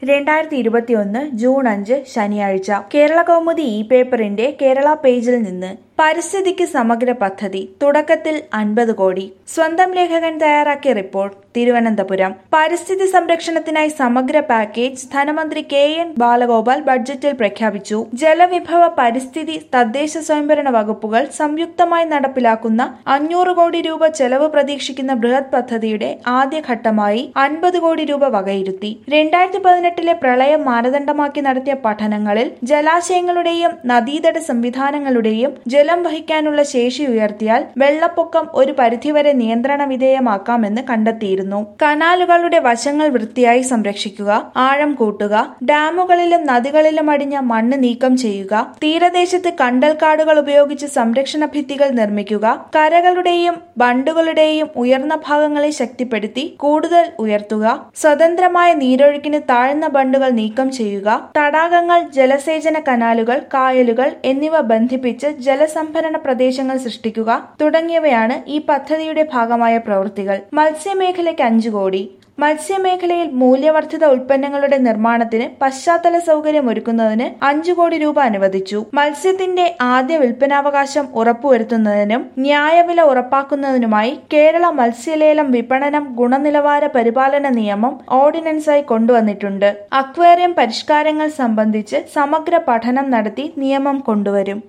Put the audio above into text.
രണ്ടായിരത്തി ഇരുപത്തിയൊന്ന് ജൂൺ അഞ്ച് ശനിയാഴ്ച കേരള കൗമുദി ഇ പേപ്പറിന്റെ കേരള പേജിൽ നിന്ന് പരിസ്ഥിതിക്ക് സമഗ്ര പദ്ധതി തുടക്കത്തിൽ അൻപത് കോടി സ്വന്തം ലേഖകൻ തയ്യാറാക്കിയ റിപ്പോർട്ട് തിരുവനന്തപുരം പരിസ്ഥിതി സംരക്ഷണത്തിനായി സമഗ്ര പാക്കേജ് ധനമന്ത്രി കെ എൻ ബാലഗോപാൽ ബഡ്ജറ്റിൽ പ്രഖ്യാപിച്ചു ജലവിഭവ പരിസ്ഥിതി തദ്ദേശ സ്വയംഭരണ വകുപ്പുകൾ സംയുക്തമായി നടപ്പിലാക്കുന്ന അഞ്ഞൂറ് കോടി രൂപ ചെലവ് പ്രതീക്ഷിക്കുന്ന ബൃഹത് പദ്ധതിയുടെ ആദ്യഘട്ടമായി അൻപത് കോടി രൂപ വകയിരുത്തി രണ്ടായിരത്തി പതിനെട്ടിലെ പ്രളയം മാനദണ്ഡമാക്കി നടത്തിയ പഠനങ്ങളിൽ ജലാശയങ്ങളുടെയും നദീതട സംവിധാനങ്ങളുടെയും ജലം വഹിക്കാനുള്ള ശേഷി ഉയർത്തിയാൽ വെള്ളപ്പൊക്കം ഒരു പരിധിവരെ നിയന്ത്രണ വിധേയമാക്കാമെന്ന് കണ്ടെത്തിയിരുന്നു കനാലുകളുടെ വശങ്ങൾ വൃത്തിയായി സംരക്ഷിക്കുക ആഴം കൂട്ടുക ഡാമുകളിലും നദികളിലും അടിഞ്ഞ മണ്ണ് നീക്കം ചെയ്യുക തീരദേശത്ത് കണ്ടൽക്കാടുകൾ ഉപയോഗിച്ച് സംരക്ഷണ ഭിത്തികൾ നിർമ്മിക്കുക കരകളുടെയും ബണ്ടുകളുടെയും ഉയർന്ന ഭാഗങ്ങളെ ശക്തിപ്പെടുത്തി കൂടുതൽ ഉയർത്തുക സ്വതന്ത്രമായ നീരൊഴുക്കിന് താഴ്ന്ന ബണ്ടുകൾ നീക്കം ചെയ്യുക തടാകങ്ങൾ ജലസേചന കനാലുകൾ കായലുകൾ എന്നിവ ബന്ധിപ്പിച്ച് ജലസംഭരണ പ്രദേശങ്ങൾ സൃഷ്ടിക്കുക തുടങ്ങിയവയാണ് ഈ പദ്ധതിയുടെ ഭാഗമായ പ്രവൃത്തികൾ മത്സ്യമേഖലയ്ക്ക് അഞ്ചു കോടി മത്സ്യമേഖലയിൽ മൂല്യവർദ്ധിത ഉൽപ്പന്നങ്ങളുടെ നിർമ്മാണത്തിന് പശ്ചാത്തല സൗകര്യം ഒരുക്കുന്നതിന് അഞ്ചു കോടി രൂപ അനുവദിച്ചു മത്സ്യത്തിന്റെ ആദ്യ വിൽപ്പനാവകാശം ഉറപ്പുവരുത്തുന്നതിനും ന്യായവില ഉറപ്പാക്കുന്നതിനുമായി കേരള മത്സ്യലേലം വിപണനം ഗുണനിലവാര പരിപാലന നിയമം ഓർഡിനൻസായി കൊണ്ടുവന്നിട്ടുണ്ട് അക്വേറിയം പരിഷ്കാരങ്ങൾ സംബന്ധിച്ച് സമഗ്ര പഠനം നടത്തി നിയമം കൊണ്ടുവരും